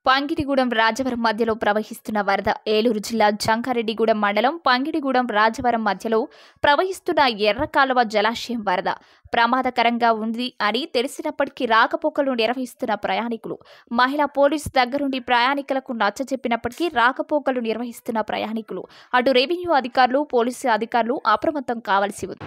పంగిడిగూడెం రాజవరం మధ్యలో ప్రవహిస్తున్న వరద ఏలూరు జిల్లా జంగారెడ్డిగూడెం మండలం పంగిడిగూడెం రాజవరం మధ్యలో ప్రవహిస్తున్న ఎర్ర కాలువ జలాశయం వరద ప్రమాదకరంగా ఉంది అని తెలిసినప్పటికీ రాకపోకలు నిర్వహిస్తున్న ప్రయాణికులు మహిళా పోలీసు దగ్గరుండి ప్రయాణికులకు నచ్చజెప్పినప్పటికీ రాకపోకలు నిర్వహిస్తున్న ప్రయాణికులు అటు రెవెన్యూ అధికారులు పోలీసు అధికారులు అప్రమత్తం కావాల్సి ఉంది